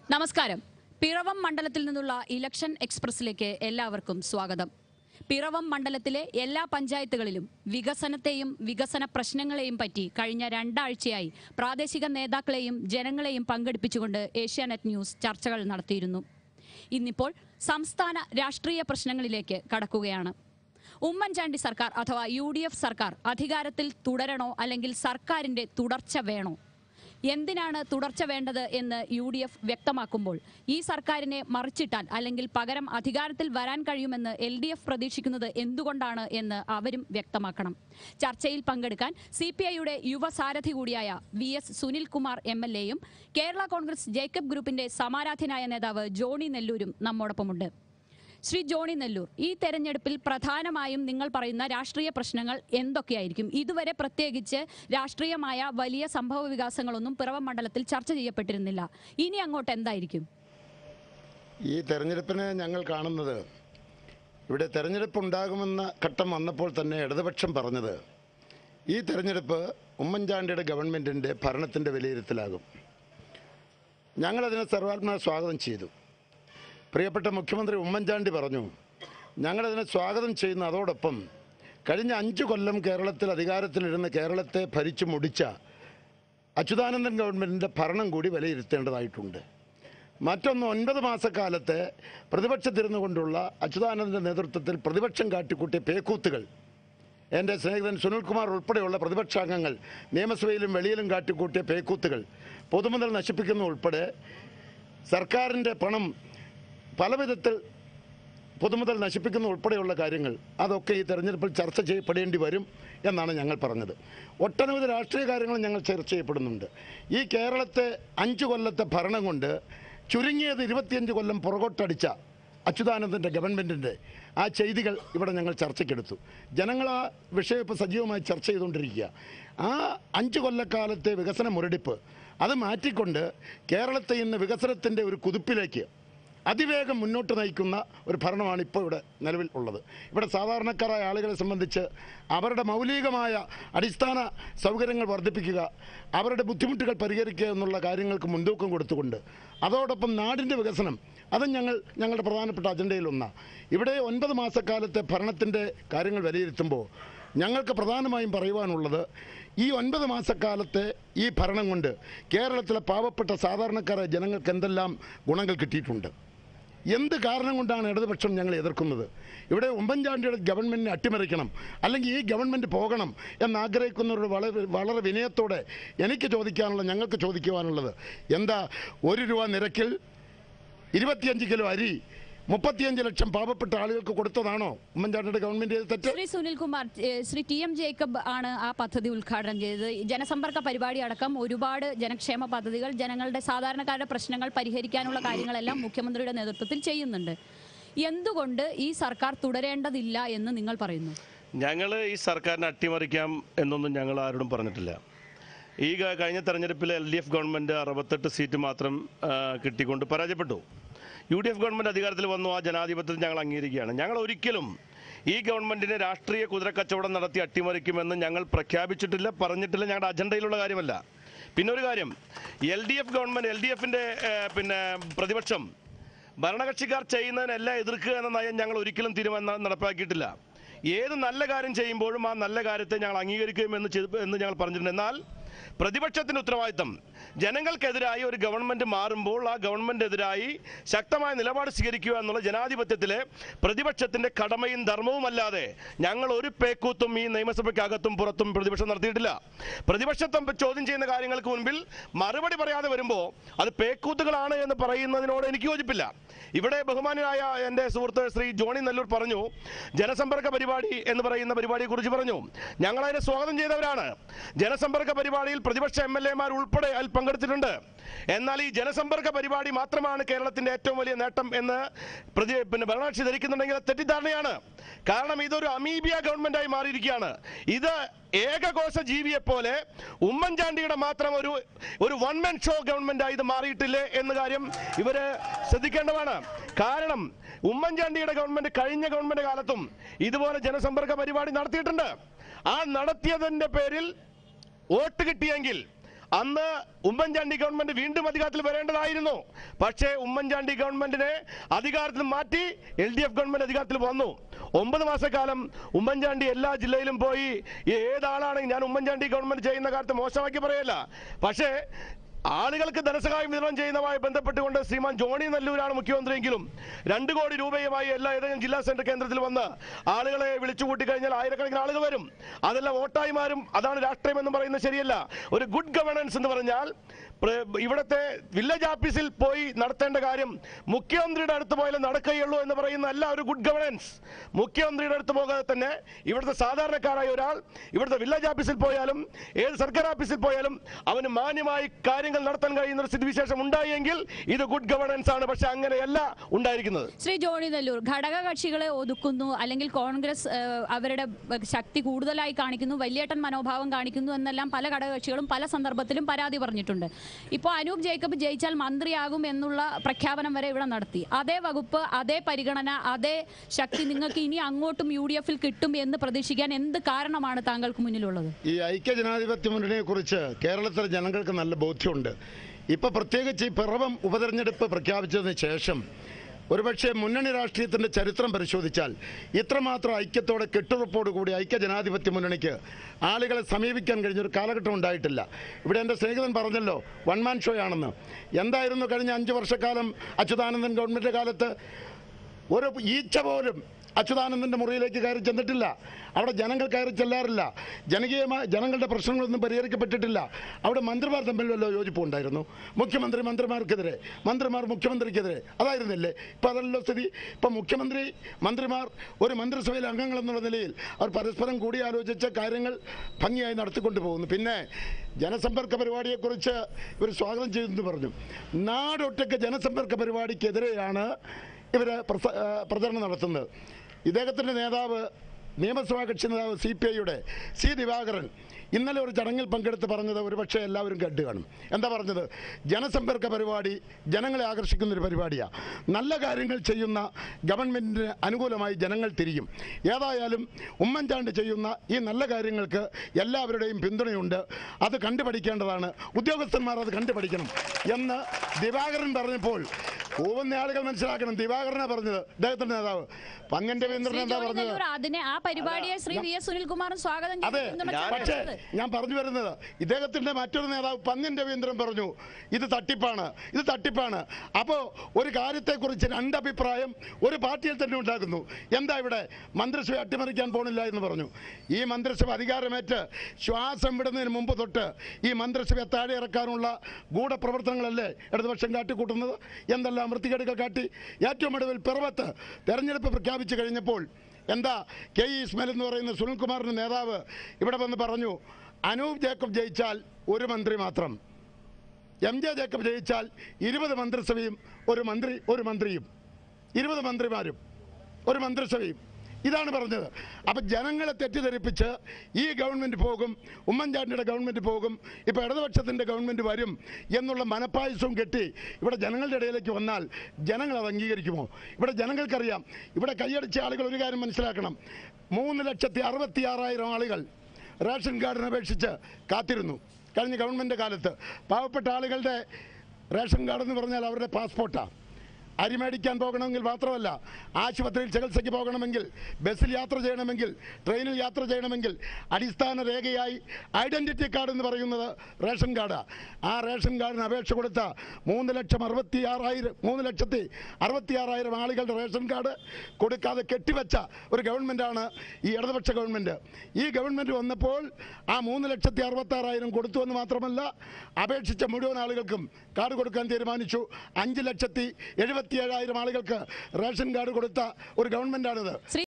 നമസ്കാരം പിറവം മണ്ഡലത്തിൽ നിന്നുള്ള ഇലക്ഷൻ എക്സ്പ്രസിലേക്ക് എല്ലാവർക്കും സ്വാഗതം പിറവം മണ്ഡലത്തിലെ എല്ലാ പഞ്ചായത്തുകളിലും വികസനത്തെയും വികസന പ്രശ്നങ്ങളെയും പറ്റി കഴിഞ്ഞ രണ്ടാഴ്ചയായി പ്രാദേശിക നേതാക്കളെയും ജനങ്ങളെയും പങ്കെടുപ്പിച്ചുകൊണ്ട് ഏഷ്യാനെറ്റ് ന്യൂസ് ചർച്ചകൾ നടത്തിയിരുന്നു ഇന്നിപ്പോൾ സംസ്ഥാന രാഷ്ട്രീയ പ്രശ്നങ്ങളിലേക്ക് കടക്കുകയാണ് ഉമ്മൻചാണ്ടി സർക്കാർ അഥവാ യു ഡി എഫ് സർക്കാർ അധികാരത്തിൽ തുടരണോ അല്ലെങ്കിൽ സർക്കാരിന്റെ തുടർച്ച വേണോ എന്തിനാണ് തുടർച്ച വേണ്ടത് എന്ന് യു ഡി എഫ് വ്യക്തമാക്കുമ്പോൾ ഈ സർക്കാരിനെ മറിച്ചിട്ടാൽ അല്ലെങ്കിൽ പകരം അധികാരത്തിൽ വരാൻ കഴിയുമെന്ന് എൽ ഡി എഫ് പ്രതീക്ഷിക്കുന്നത് എന്തുകൊണ്ടാണ് എന്ന് അവരും വ്യക്തമാക്കണം ചർച്ചയിൽ പങ്കെടുക്കാൻ സി പി ഐയുടെ യുവസാരഥി കൂടിയായ V S Sunil Kumar M L എയും കേരള കോൺഗ്രസ് ജേക്കബ് ഗ്രൂപ്പിന്റെ സമാരാധ്യനായ നേതാവ് ജോണി നെല്ലൂരും നമ്മോടൊപ്പമുണ്ട് ശ്രീ ജോണി നെല്ലൂർ ഈ തെരഞ്ഞെടുപ്പിൽ പ്രധാനമായും നിങ്ങൾ പറയുന്ന രാഷ്ട്രീയ പ്രശ്നങ്ങൾ എന്തൊക്കെയായിരിക്കും ഇതുവരെ പ്രത്യേകിച്ച് രാഷ്ട്രീയമായ വലിയ സംഭവ വികാസങ്ങളൊന്നും പിറവം മണ്ഡലത്തിൽ ചർച്ച ചെയ്യപ്പെട്ടിരുന്നില്ല ഇനി അങ്ങോട്ട് എന്തായിരിക്കും ഈ തെരഞ്ഞെടുപ്പിനെ ഞങ്ങൾ കാണുന്നത് ഇവിടെ തെരഞ്ഞെടുപ്പ് ഉണ്ടാകുമെന്ന ഘട്ടം വന്നപ്പോൾ തന്നെ ഇടതുപക്ഷം പറഞ്ഞത് ഈ തെരഞ്ഞെടുപ്പ് ഉമ്മൻചാണ്ടിയുടെ ഗവൺമെൻറ്റിൻ്റെ ഭരണത്തിൻ്റെ വിലയിരുത്തലാകും ഞങ്ങളതിനെ സർവാത്മന സ്വാഗതം ചെയ്തു പ്രിയപ്പെട്ട മുഖ്യമന്ത്രി ഉമ്മൻചാണ്ടി പറഞ്ഞു ഞങ്ങളതിനെ സ്വാഗതം ചെയ്യുന്ന അതോടൊപ്പം കഴിഞ്ഞ അഞ്ച് കൊല്ലം കേരളത്തിൽ അധികാരത്തിലിരുന്ന് കേരളത്തെ ഭരിച്ചു മുടിച്ച അച്യുതാനന്ദൻ ഗവൺമെൻറ്റിൻ്റെ ഭരണം കൂടി വിലയിരുത്തേണ്ടതായിട്ടുണ്ട് മറ്റൊന്ന് ഒൻപത് മാസക്കാലത്തെ പ്രതിപക്ഷത്തിരുന്നു കൊണ്ടുള്ള അച്യുതാനന്ദൻ്റെ നേതൃത്വത്തിൽ പ്രതിപക്ഷം കാട്ടിക്കൂട്ടിയ പേക്കൂത്തുകൾ എൻ്റെ സ്നേഹിതൻ സുനിൽകുമാർ ഉൾപ്പെടെയുള്ള പ്രതിപക്ഷാംഗങ്ങൾ നിയമസഭയിലും വെളിയിലും കാട്ടിക്കൂട്ടിയ പേക്കൂത്തുകൾ പൊതുമുതൽ നശിപ്പിക്കുന്ന ഉൾപ്പെടെ സർക്കാരിൻ്റെ പണം പല വിധത്തിൽ പൊതുമുതൽ നശിപ്പിക്കുന്ന ഉൾപ്പെടെയുള്ള കാര്യങ്ങൾ അതൊക്കെ ഈ തെരഞ്ഞെടുപ്പിൽ ചർച്ച ചെയ്യപ്പെടേണ്ടി വരും എന്നാണ് ഞങ്ങൾ പറഞ്ഞത് ഒട്ടനവധി രാഷ്ട്രീയ കാര്യങ്ങൾ ഞങ്ങൾ ചർച്ച ചെയ്യപ്പെടുന്നുണ്ട് ഈ കേരളത്തെ അഞ്ച് കൊല്ലത്തെ ഭരണം കൊണ്ട് ചുരുങ്ങിയത് ഇരുപത്തിയഞ്ച് കൊല്ലം പുറകോട്ടടിച്ച അച്യുതാനന്ദൻ്റെ ഗവൺമെൻറ്റിൻ്റെ ആ ചെയ്തികൾ ഇവിടെ ഞങ്ങൾ ചർച്ചയ്ക്കെടുത്തു ജനങ്ങൾ ആ വിഷയം ഇപ്പോൾ സജീവമായി ചർച്ച ചെയ്തുകൊണ്ടിരിക്കുക ആ അഞ്ച് കൊല്ലക്കാലത്തെ വികസന മുരടിപ്പ് അത് മാറ്റിക്കൊണ്ട് കേരളത്തെ ഇന്ന് വികസനത്തിൻ്റെ ഒരു കുതിപ്പിലേക്ക് അതിവേഗം മുന്നോട്ട് നയിക്കുന്ന ഒരു ഭരണമാണ് ഇപ്പോൾ ഇവിടെ നിലവിൽ ഉള്ളത് ഇവിടെ സാധാരണക്കാരായ ആളുകളെ സംബന്ധിച്ച് അവരുടെ മൗലികമായ അടിസ്ഥാന സൗകര്യങ്ങൾ വർദ്ധിപ്പിക്കുക അവരുടെ ബുദ്ധിമുട്ടുകൾ പരിഹരിക്കുക എന്നുള്ള കാര്യങ്ങൾക്ക് മുൻതൂക്കം കൊടുത്തുകൊണ്ട് അതോടൊപ്പം നാടിൻ്റെ വികസനം അതും ഞങ്ങൾ ഞങ്ങളുടെ പ്രധാനപ്പെട്ട അജണ്ടയിലൊന്നാണ് ഇവിടെ ഒൻപത് മാസക്കാലത്തെ ഭരണത്തിൻ്റെ കാര്യങ്ങൾ വിലയിരുത്തുമ്പോൾ ഞങ്ങൾക്ക് പ്രധാനമായും പറയുവാനുള്ളത് ഈ ഒൻപത് മാസക്കാലത്തെ ഈ ഭരണം കൊണ്ട് കേരളത്തിലെ പാവപ്പെട്ട സാധാരണക്കാരായ ജനങ്ങൾക്ക് എന്തെല്ലാം ഗുണങ്ങൾ കിട്ടിയിട്ടുണ്ട് എന്ത് കാരണം കൊണ്ടാണ് ഇടതുപക്ഷം ഞങ്ങൾ എതിർക്കുന്നത് ഇവിടെ ഉമ്മൻചാണ്ടിയുടെ ഗവൺമെൻറ്റിനെ അട്ടിമറിക്കണം അല്ലെങ്കിൽ ഈ ഗവൺമെൻറ് പോകണം എന്നാഗ്രഹിക്കുന്നവരോട് വളരെ വളരെ വിനയത്തോടെ എനിക്ക് ചോദിക്കാനുള്ള ഞങ്ങൾക്ക് ചോദിക്കുവാനുള്ളത് എന്താ ഒരു രൂപ നിരക്കിൽ ഇരുപത്തിയഞ്ച് കിലോ അരി മുപ്പത്തിയഞ്ച് ലക്ഷം പാവപ്പെട്ട ആളുകൾക്ക് കൊടുത്തതാണോ ഉമ്മൻചാണ്ടിയുടെ ഗവൺമെൻറ് ചെയ്ത തെറ്റ് ശ്രീ സുനിൽകുമാർ ഏഹ് ശ്രീ ടി എം ജേക്കബ് ആണ് ആ പദ്ധതി ഉദ്ഘാടനം ചെയ്തത് ജനസമ്പർക്ക പരിപാടി അടക്കം ഒരുപാട് ജനക്ഷേമ പദ്ധതികൾ ജനങ്ങളുടെ സാധാരണക്കാരുടെ പ്രശ്നങ്ങൾ പരിഹരിക്കാനുള്ള കാര്യങ്ങളെല്ലാം മുഖ്യമന്ത്രിയുടെ നേതൃത്വത്തിൽ ചെയ്യുന്നുണ്ട് എന്തുകൊണ്ട് ഈ സർക്കാർ തുടരേണ്ടതില്ല എന്ന് നിങ്ങൾ പറയുന്നു ഞങ്ങൾ ഈ സർക്കാരിനെ അട്ടിമറിക്കാം എന്നൊന്നും ഞങ്ങൾ ആരോടും പറഞ്ഞിട്ടില്ല ഈ ക- കഴിഞ്ഞ തെരഞ്ഞെടുപ്പിൽ എൽ ഡി എഫ് ഗവൺമെൻറ് അറുപത്തെട്ട് സീറ്റ് മാത്രം ആ, കിട്ടിക്കൊണ്ട് പരാജയപ്പെട്ടു യു ഡി എഫ് ഗവൺമെൻറ് അധികാരത്തിൽ വന്നു ആ ജനാധിപത്യത്തിൽ ഞങ്ങൾ അംഗീകരിക്കുകയാണ് ഞങ്ങൾ ഒരിക്കലും ഈ ഗവൺമെൻറ്റിനെ രാഷ്ട്രീയ കുതിരക്കച്ചവടം നടത്തി അട്ടിമറിക്കുമെന്ന് ഞങ്ങൾ പ്രഖ്യാപിച്ചിട്ടില്ല പറഞ്ഞിട്ടില്ല ഞങ്ങളുടെ അജണ്ടയിലുള്ള കാര്യമല്ല പിന്നെ ഒരു കാര്യം L D F government L D എഫിൻ്റെ പിന്നെ പ്രതിപക്ഷം ഭരണകക്ഷിക്കാർ ചെയ്യുന്നതിനെല്ലാം എതിർക്കുക എന്ന നയം ഞങ്ങൾ ഒരിക്കലും തീരുമാനം നടപ്പാക്കിയിട്ടില്ല ഏത് നല്ല കാര്യം ചെയ്യുമ്പോഴും ആ നല്ല കാര്യത്തെ ഞങ്ങൾ അംഗീകരിക്കുമെന്ന് ചെയ്ത് എന്ന് ഞങ്ങൾ പറഞ്ഞിട്ടുണ്ട് എന്നാൽ പ്രതിപക്ഷത്തിൻ്റെ ഉത്തരവാദിത്തം ജനങ്ങൾക്കെതിരായി ഒരു ഗവൺമെൻറ് മാറുമ്പോൾ ആ ഗവൺമെൻറ്റിനെതിരായി ശക്തമായ നിലപാട് സ്വീകരിക്കുക എന്നുള്ള ജനാധിപത്യത്തിലെ പ്രതിപക്ഷത്തിൻ്റെ കടമയും ധർമ്മവുമല്ലാതെ ഞങ്ങൾ ഒരു പേക്കൂത്തും ഈ നിയമസഭയ്ക്കകത്തും പുറത്തും പ്രതിപക്ഷം നടത്തിയിട്ടില്ല പ്രതിപക്ഷത്വം ചോദ്യം ചെയ്യുന്ന കാര്യങ്ങൾക്ക് മുൻപിൽ മറുപടി പറയാതെ വരുമ്പോൾ അത് പേക്കൂത്തുകളാണ് എന്ന് പറയുന്നതിനോട് എനിക്ക് യോജിപ്പില്ല ഇവിടെ ബഹുമാനായ എൻ്റെ സുഹൃത്ത് ശ്രീ ജോണി നെല്ലൂർ പറഞ്ഞു ജനസമ്പർക്ക പരിപാടി എന്ന് പറയുന്ന പരിപാടിയെ കുറിച്ച് പറഞ്ഞു ഞങ്ങൾ അതിനെ സ്വാഗതം ചെയ്തവരാണ് ജനസമ്പർക്ക പരിപാടിയിൽ പ്രതിപക്ഷ എം എൽ എമാർ ഉൾപ്പെടെ അതിൽ പങ്കെടുത്തിട്ടുണ്ട് എന്നാൽ ഈ ജനസമ്പർക്ക പരിപാടി മാത്രമാണ് കേരളത്തിന്റെ ഏറ്റവും വലിയ നേട്ടം എന്ന് പ്രതി പിന്നെ ഭരണകക്ഷി ധരിക്കുന്നുണ്ടെങ്കിൽ അത് തെറ്റിദ്ധാരണയാണ് കാരണം ഇതൊരു അമീബിയ ഗവൺമെന്റായി മാറിയിരിക്കുകയാണ് ഇത് ഏകകോശ ജീവിയെ പോലെ ഉമ്മൻചാണ്ടിയുടെ മാത്രം ഒരു ഒരു വൺ മാൻ ഷോ ഗവൺമെന്റായി ഇത് മാറിയിട്ടില്ലേ എന്ന കാര്യം ഇവര് ശ്രദ്ധിക്കേണ്ടതാണ് കാരണം ഉമ്മൻചാണ്ടിയുടെ ഗവൺമെന്റ് കഴിഞ്ഞ ഗവൺമെന്റ് കാലത്തും ഇതുപോലെ ജനസമ്പർക്ക പരിപാടി നടത്തിയിട്ടുണ്ട് ആ നടത്തിയതിന്റെ പേരിൽ വോട്ട് കിട്ടിയെങ്കിൽ അന്ന് ഉമ്മൻചാണ്ടി ഗവൺമെന്റ് വീണ്ടും അധികാരത്തിൽ വരേണ്ടതായിരുന്നു പക്ഷേ ഉമ്മൻചാണ്ടി ഗവൺമെന്റിനെ അധികാരത്തിൽ മാറ്റി എൽ ഡി എഫ് ഗവൺമെന്റ് അധികാരത്തിൽ വന്നു ഒമ്പത് മാസക്കാലം ഉമ്മൻചാണ്ടി എല്ലാ ജില്ലയിലും പോയി ഏതാളാണെങ്കിൽ ഞാൻ ഉമ്മൻചാണ്ടി ഗവൺമെന്റ് ചെയ്യുന്ന കാലത്ത് മോശമാക്കി പറയല്ല പക്ഷേ ആളുകൾക്ക് ധനസഹായം വിതരണം ചെയ്യുന്നതുമായി ബന്ധപ്പെട്ടുകൊണ്ട് ശ്രീമാൻ ജോണി നെല്ലൂരാണ് മുഖ്യമന്ത്രിയെങ്കിലും രണ്ട് കോടി രൂപയുമായി എല്ലാ ഏതെങ്കിലും ജില്ലാ സെന്റർ കേന്ദ്രത്തിൽ വന്ന് ആളുകളെ വിളിച്ചു കൂട്ടി കഴിഞ്ഞാൽ ആയിരക്കണക്കിന് ആളുകൾ വരും അതെല്ലാം വോട്ടായി മാറും അതാണ് രാഷ്ട്രീയം എന്ന് പറയുന്നത് ശരിയല്ല ഒരു ഗുഡ് ഗവേണൻസ് എന്ന് പറഞ്ഞാൽ പ്ര- ഇവിടുത്തെ വില്ലേജ് ഓഫീസിൽ പോയി നടത്തേണ്ട കാര്യം മുഖ്യമന്ത്രിയുടെ അടുത്ത് പോയാലും നടക്കുകയുള്ളൂ എന്ന് പറയുന്ന അല്ല ഒരു ഗുഡ് ഗവേണൻസ് മുഖ്യമന്ത്രിയുടെ അടുത്ത് പോകാതെ തന്നെ ഇവിടുത്തെ സാധാരണക്കാരായ ഒരാൾ ഇവിടുത്തെ വില്ലേജ് ഓഫീസിൽ പോയാലും ഏത് സർക്കാർ ഓഫീസിൽ പോയാലും അവന് മാന്യമായി കാര്യങ്ങൾ നടത്താൻ കഴിയുന്ന ഒരു സ്ഥിതിവിശേഷം ഉണ്ടായെങ്കിൽ ഇത് ഗുഡ് ഗവേണൻസ് ആണ് പക്ഷെ അങ്ങനെയല്ല ഉണ്ടായിരിക്കുന്നത് ശ്രീ ജോണി നെല്ലൂർ ഘടക കക്ഷികളെ ഒതുക്കുന്നു അല്ലെങ്കിൽ കോൺഗ്രസ് ഏഹ്, അവരുടെ ശക്തി കൂടുതലായി കാണിക്കുന്നു വലിയേട്ടൻ മനോഭാവം കാണിക്കുന്നു എന്നെല്ലാം പല ഘടകകക്ഷികളും പല സന്ദർഭത്തിലും പരാതി പറഞ്ഞിട്ടുണ്ട് ഇപ്പോൾ അനൂപ് ജേക്കബ് ജയിച്ചാൽ മന്ത്രിയാകും എന്നുള്ള പ്രഖ്യാപനം വരെ ഇവിടെ നടത്തി അതേ വകുപ്പ് അതേ പരിഗണന അതേ ശക്തി നിങ്ങൾക്ക് ഇനി അങ്ങോട്ടും യു ഡി എഫിൽ കിട്ടും എന്ന് പ്രതീക്ഷിക്കാൻ എന്ത് കാരണമാണ് താങ്കൾക്ക് മുന്നിലുള്ളത് ഈ ഐക്യ ജനാധിപത്യ മുന്നണിയെ കുറിച്ച് കേരളത്തിലെ ജനങ്ങൾക്ക് നല്ല ബോധ്യമുണ്ട് ഇപ്പൊ പ്രത്യേകിച്ച് ഈ പിറവം ഉപതെരഞ്ഞെടുപ്പ് പ്രഖ്യാപിച്ചതിന് ശേഷം ഒരുപക്ഷെ മുന്നണി രാഷ്ട്രീയത്തിന്റെ ചരിത്രം പരിശോധിച്ചാൽ ഇത്രമാത്രം ഐക്യത്തോടെ കെട്ടുറപ്പോടുകൂടി ഐക്യ ജനാധിപത്യ മുന്നണിക്ക് ആളുകളെ സമീപിക്കാൻ കഴിഞ്ഞൊരു കാലഘട്ടം ഉണ്ടായിട്ടില്ല ഇവിടെ എൻ്റെ സ്നേഹിതൻ പറഞ്ഞല്ലോ വൺ മാൻ ഷോ ആണെന്ന് എന്തായിരുന്നു കഴിഞ്ഞ അഞ്ച് വർഷക്കാലം അച്യുതാനന്ദൻ ഗവൺമെൻറ് കാലത്ത് ഒരു ഈച്ച പോലും അച്യുതാനന്ദന്റെ മുറിയിലേക്ക് കയറി ചെന്നിട്ടില്ല അവിടെ ജനങ്ങൾ കയറി ചെല്ലാറില്ല ജനകീയമായ ജനങ്ങളുടെ പ്രശ്നങ്ങളൊന്നും പരിഹരിക്കപ്പെട്ടിട്ടില്ല അവിടെ മന്ത്രിമാർ തമ്മിൽ വല്ല യോജിപ്പുണ്ടായിരുന്നു മുഖ്യമന്ത്രി മന്ത്രിമാർക്കെതിരെ മന്ത്രിമാർ മുഖ്യമന്ത്രിക്കെതിരെ അതായിരുന്നില്ലേ ഇപ്പം അതല്ലോ സ്ഥിതി ഇപ്പം മുഖ്യമന്ത്രി മന്ത്രിമാർ ഒരു മന്ത്രിസഭയിലെ അംഗങ്ങൾ എന്നുള്ള നിലയിൽ അവർ പരസ്പരം കൂടിയാലോചിച്ച കാര്യങ്ങൾ ഭംഗിയായി നടത്തിക്കൊണ്ടു പോകുന്നു പിന്നെ ജനസമ്പർക്ക പരിപാടിയെക്കുറിച്ച് ഇവർ സ്വാഗതം ചെയ്തെന്ന് പറഞ്ഞു നാടൊട്ടൊക്കെ ജനസമ്പർക്ക പരിപാടിക്കെതിരെയാണ് ഇവർ പ്രചരണം നടത്തുന്നത് ഇദ്ദേഹത്തിൻ്റെ നേതാവ് നിയമസഭാ കക്ഷി നേതാവ് സി പി ഐയുടെ സി ദിവാകരൻ ഇന്നലെ ഒരു ചടങ്ങിൽ പങ്കെടുത്ത് പറഞ്ഞത് ഒരുപക്ഷെ എല്ലാവരും കേട്ട് കാണും എന്താ പറഞ്ഞത് ജനസമ്പർക്ക പരിപാടി ജനങ്ങളെ ആകർഷിക്കുന്ന ഒരു പരിപാടിയാണ് നല്ല കാര്യങ്ങൾ ചെയ്യുന്ന ഗവൺമെൻറ്റിന് അനുകൂലമായി ജനങ്ങൾ തിരിയും ഏതായാലും ഉമ്മൻചാണ്ടി ചെയ്യുന്ന ഈ നല്ല കാര്യങ്ങൾക്ക് എല്ലാവരുടെയും പിന്തുണയുണ്ട് അത് കണ്ടുപഠിക്കേണ്ടതാണ് ഉദ്യോഗസ്ഥന്മാർ അത് കണ്ടുപഠിക്കണം എന്ന് ദിവാകരൻ പറഞ്ഞപ്പോൾ പോകുന്ന ആളുകൾ മനസ്സിലാക്കണം ദിവാകരനാ പറഞ്ഞത് അദ്ദേഹത്തിന്റെ നേതാവ് പങ്ങൻ രവീന്ദ്രൻ ശ്രീ എന്താ ജോണി പറഞ്ഞത് നെല്ലൂർ അതിനെ ആ പരിപാടിയെ ശ്രീ വി എസ് സുനിൽകുമാറും സ്വാഗതം ചെയ്തു അതെ പിന്തുണ പക്ഷേ ചെയ്തത്. ഞാൻ പറഞ്ഞു വരുന്നത് ഇദ്ദേഹത്തിന്റെ മറ്റൊരു നേതാവ് പന്നിൻ രവീന്ദ്രൻ പറഞ്ഞു ഇത് തട്ടിപ്പാണ് ഇത് തട്ടിപ്പാണ് അപ്പോൾ ഒരു കാര്യത്തെക്കുറിച്ച് രണ്ടഭിപ്രായം ഒരു പാർട്ടിയിൽ തന്നെ ഉണ്ടാക്കുന്നു എന്താ ഇവിടെ മന്ത്രിസഭ അട്ടിമറിക്കാൻ പോണില്ല എന്ന് പറഞ്ഞു ഈ മന്ത്രിസഭ അധികാരമേറ്റ് ശ്വാസം വിടുന്നതിന് മുമ്പ് തൊട്ട് ഈ മന്ത്രിസഭയെ താഴെ ഇറക്കാനുള്ള ഗൂഢപ്രവർത്തനങ്ങളല്ലേ ഇടതുപക്ഷം കാട്ടിക്കൂട്ടുന്നത് എന്തെല്ലാം വൃത്തികേടുകൾ കാട്ടി ഏറ്റവും ഒടുവിൽ പിറവത്ത് തെരഞ്ഞെടുപ്പ് പ്രഖ്യാപിച്ചു കഴിഞ്ഞപ്പോൾ എന്താ കെ ഇ ഇസ്മായിൽ എന്ന് പറയുന്ന സുനിൽകുമാറിന്റെ നേതാവ് ഇവിടെ വന്ന് പറഞ്ഞു അനൂപ് ജേക്കബ് ജയിച്ചാൽ ഒരു മന്ത്രി മാത്രം എം ജെ ജേക്കബ് ജയിച്ചാൽ ഇരുപത് മന്ത്രിസഭയും ഒരു മന്ത്രി ഒരു മന്ത്രിയും ഇരുപത് മന്ത്രിമാരും ഒരു മന്ത്രിസഭയും ഇതാണ് പറഞ്ഞത് അപ്പം ജനങ്ങളെ തെറ്റിദ്ധരിപ്പിച്ച് ഈ ഗവൺമെൻറ് പോകും ഉമ്മൻചാണ്ടിയുടെ ഗവൺമെൻറ് പോകും ഇപ്പോൾ ഇടതുപക്ഷത്തിൻ്റെ ഗവൺമെൻറ് വരും എന്നുള്ള മനപ്പായസവും കെട്ടി ഇവിടെ ജനങ്ങളുടെ ഇടയിലേക്ക് വന്നാൽ ജനങ്ങൾ അത് അംഗീകരിക്കുമോ ഇവിടെ ജനങ്ങൾക്കറിയാം ഇവിടെ കൈയടിച്ച ആളുകൾ ഒരു കാര്യം മനസ്സിലാക്കണം മൂന്ന് ലക്ഷത്തി അറുപത്തി ആറായിരം ആളുകൾ റേഷൻ കാർഡിനെ അപേക്ഷിച്ച് കാത്തിരുന്നു കഴിഞ്ഞ ഗവൺമെൻറ് കാലത്ത് പാവപ്പെട്ട ആളുകളുടെ റേഷൻ കാർഡ് എന്ന് പറഞ്ഞാൽ അവരുടെ പാസ്പോർട്ടാണ് അരി മേടിക്കാൻ പോകണമെങ്കിൽ മാത്രമല്ല ആശുപത്രിയിൽ ചികിത്സയ്ക്ക് പോകണമെങ്കിൽ ബസ്സിൽ യാത്ര ചെയ്യണമെങ്കിൽ ട്രെയിനിൽ യാത്ര ചെയ്യണമെങ്കിൽ അടിസ്ഥാന രേഖയായി ഐഡൻറ്റിറ്റി കാർഡ് എന്ന് പറയുന്നത് റേഷൻ കാർഡാണ് ആ റേഷൻ കാർഡിന് അപേക്ഷ കൊടുത്ത മൂന്ന് ലക്ഷം അറുപത്തി ആറായിരം മൂന്ന് ലക്ഷത്തി അറുപത്തി ആറായിരം ആളുകളുടെ റേഷൻ കാർഡ് കൊടുക്കാതെ കെട്ടിവെച്ച ഒരു ഗവൺമെൻറ്റാണ് ഈ ഇടതുപക്ഷ ഗവൺമെൻറ് ഈ ഗവൺമെൻറ് വന്നപ്പോൾ ആ മൂന്ന് ലക്ഷത്തി അറുപത്തി ആറായിരം കൊടുത്തു എന്ന് മാത്രമല്ല അപേക്ഷിച്ച മുഴുവൻ ആളുകൾക്കും കാർഡ് കൊടുക്കാൻ തീരുമാനിച്ചു അഞ്ച് ലക്ഷത്തി എഴുപത്തി ഏഴായിരം ആളുകൾക്ക് റേഷൻ കാർഡ് കൊടുത്ത ഒരു ഗവൺമെൻറ്റാണിത് ശ്രീ